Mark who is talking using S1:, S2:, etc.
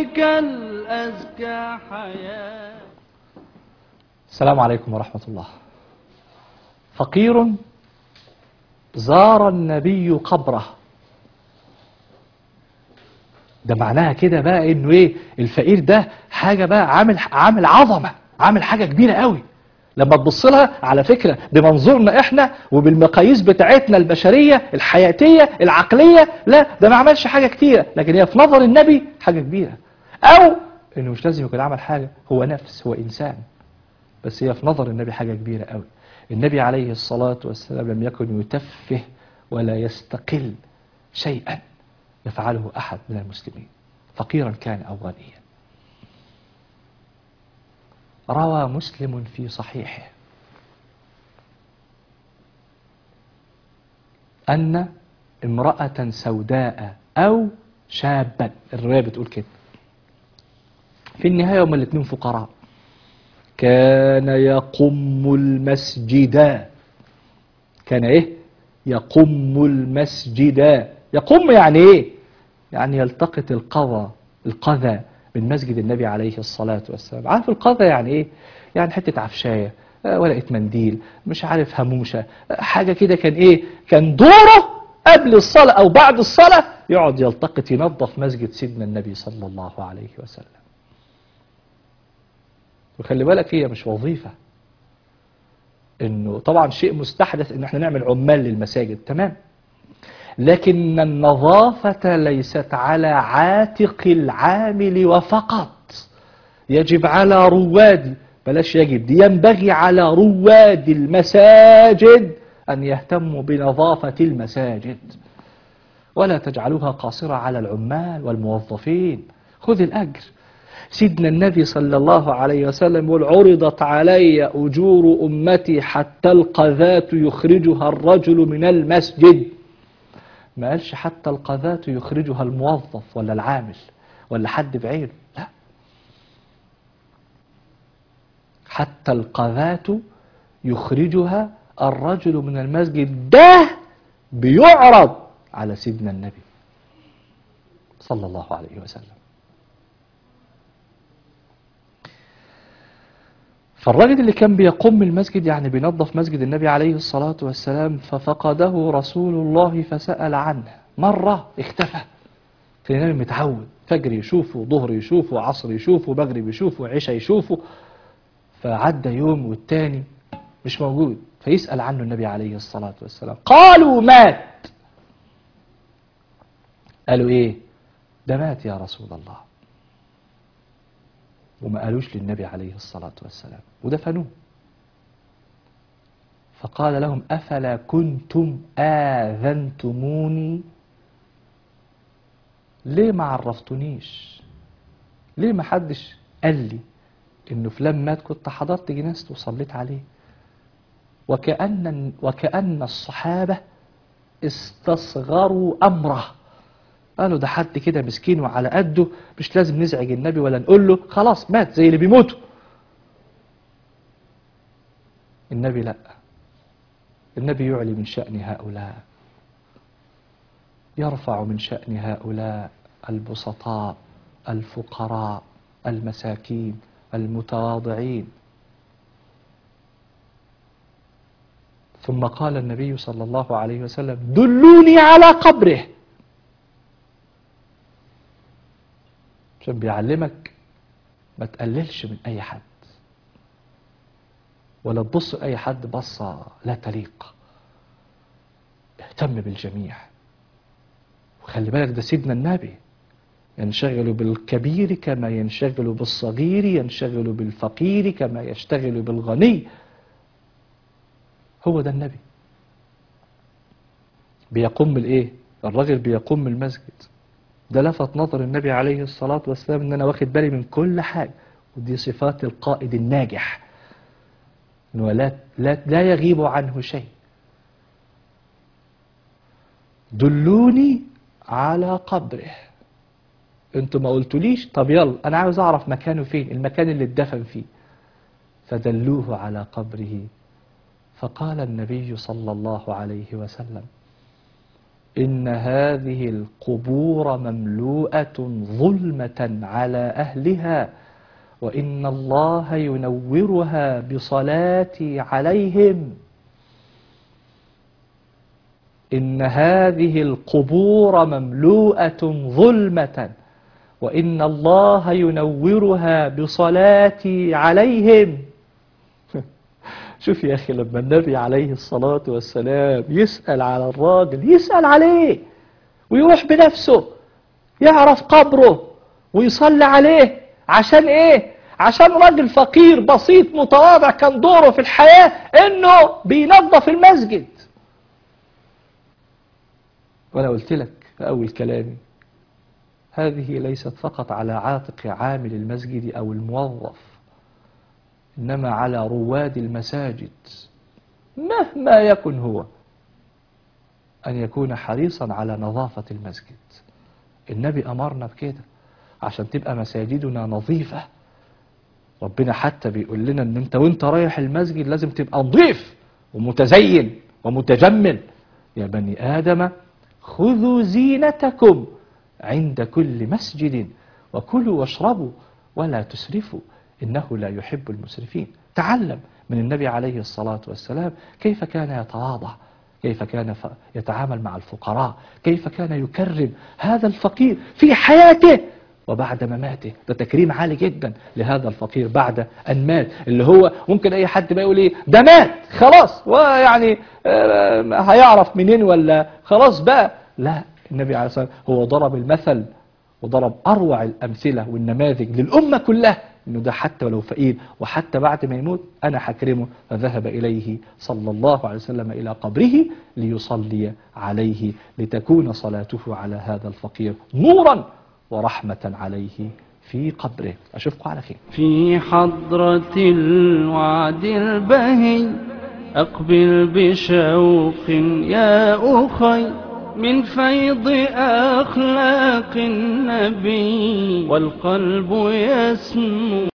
S1: بك الأزكى حياة
S2: السلام عليكم ورحمة الله فقير زار النبي قبره ده معناها كده بقى انه ايه الفقير ده حاجة بقى عامل عامل عظمة عامل حاجة كبيرة قوي لما تبص لها على فكرة بمنظورنا احنا وبالمقاييس بتاعتنا البشرية الحياتية العقلية لا ده ما عملش حاجة كتيرة لكن هي في نظر النبي حاجة كبيرة او انه مش لازم يكون عمل حاجة هو نفس هو انسان بس هي في نظر النبي حاجة كبيرة قوي النبي عليه الصلاة والسلام لم يكن يتفه ولا يستقل شيئا يفعله أحد من المسلمين فقيرا كان أو غنيا روى مسلم في صحيحه أن امرأة سوداء أو شابا الرواية بتقول كده في النهاية هم الاثنين فقراء كان يقم المسجد كان ايه يقم المسجد يقم يعني ايه يعني يلتقط القضى القذى من مسجد النبي عليه الصلاة والسلام عارف القذى يعني ايه يعني حتة عفشاية آه، ورقة منديل مش عارف هموشة آه، حاجة كده كان ايه كان دوره قبل الصلاة او بعد الصلاة يقعد يلتقط ينظف مسجد سيدنا النبي صلى الله عليه وسلم وخلي بالك هي مش وظيفة انه طبعا شيء مستحدث ان احنا نعمل عمال للمساجد تمام لكن النظافة ليست على عاتق العامل وفقط يجب على رواد بلاش يجب دي ينبغي على رواد المساجد أن يهتموا بنظافة المساجد ولا تجعلوها قاصرة على العمال والموظفين خذ الأجر سيدنا النبي صلى الله عليه وسلم يقول عرضت علي أجور أمتي حتى القذاة يخرجها الرجل من المسجد ما قالش حتى القذاة يخرجها الموظف ولا العامل ولا حد بعينه لا حتى القذاة يخرجها الرجل من المسجد ده بيعرض على سيدنا النبي صلى الله عليه وسلم فالراجل اللي كان بيقوم المسجد يعني بينظف مسجد النبي عليه الصلاة والسلام ففقده رسول الله فسأل عنه مرة اختفى في النبي متعود فجر يشوفه ظهر يشوفه عصر يشوفه مغرب يشوفه عشاء يشوفه فعدى يوم والتاني مش موجود فيسأل عنه النبي عليه الصلاة والسلام قالوا مات قالوا ايه ده مات يا رسول الله وما قالوش للنبي عليه الصلاة والسلام ودفنوه فقال لهم أفلا كنتم آذنتموني ليه ما عرفتونيش ليه ما حدش قال لي انه فلان مات كنت حضرت جنازته وصليت عليه وكأن وكأن الصحابة استصغروا أمره قالوا ده حد كده مسكين وعلى قده مش لازم نزعج النبي ولا نقول له خلاص مات زي اللي بيموتوا النبي لا النبي يعلي من شأن هؤلاء يرفع من شأن هؤلاء البسطاء الفقراء المساكين المتواضعين ثم قال النبي صلى الله عليه وسلم دلوني على قبره عشان بيعلمك ما تقللش من اي حد ولا تبص لاي حد بصه لا تليق اهتم بالجميع وخلي بالك ده سيدنا النبي ينشغل بالكبير كما ينشغل بالصغير ينشغل بالفقير كما يشتغل بالغني هو ده النبي بيقوم الايه الراجل بيقوم المسجد ده لفت نظر النبي عليه الصلاة والسلام ان انا واخد بالي من كل حاجة ودي صفات القائد الناجح انه لا, لا, لا يغيب عنه شيء دلوني على قبره انتوا ما قلتوليش طب يلا انا عاوز اعرف مكانه فين المكان اللي اتدفن فيه فدلوه على قبره فقال النبي صلى الله عليه وسلم إن هذه القبور مملوءة ظلمة على أهلها وإن الله ينورها بصلاتي عليهم إن هذه القبور مملوءة ظلمة وإن الله ينورها بصلاتي عليهم شوف يا أخي لما النبي عليه الصلاة والسلام يسأل على الراجل يسأل عليه ويروح بنفسه يعرف قبره ويصلي عليه عشان ايه عشان راجل فقير بسيط متواضع كان دوره في الحياة انه بينظف المسجد وانا قلت لك في اول كلامي هذه ليست فقط على عاتق عامل المسجد او الموظف انما على رواد المساجد مهما يكن هو ان يكون حريصا على نظافة المسجد النبي امرنا بكده عشان تبقى مساجدنا نظيفة ربنا حتى بيقول لنا ان انت وانت رايح المسجد لازم تبقى نظيف ومتزين ومتجمل يا بني ادم خذوا زينتكم عند كل مسجد وكلوا واشربوا ولا تسرفوا انه لا يحب المسرفين تعلم من النبي عليه الصلاة والسلام كيف كان يتواضع كيف كان ف- يتعامل مع الفقراء كيف كان يكرم هذا الفقير في حياته وبعد مماته ده تكريم عالي جدا لهذا الفقير بعد أن مات اللي هو ممكن أي حد ما يقول إيه ده مات خلاص ويعني آه، هيعرف منين ولا خلاص بقى لا النبي عليه الصلاة والسلام هو ضرب المثل وضرب أروع الأمثلة والنماذج للأمة كلها إنه ده حتى ولو فقير وحتى بعد ما يموت أنا حكرمه فذهب إليه صلى الله عليه وسلم إلى قبره ليصلي عليه لتكون صلاته على هذا الفقير نورا ورحمة عليه في قبره أشوفكم على خير
S1: في حضرة الوعد البهي أقبل بشوق يا أخي من فيض أخلاق النبي والقلب يسمو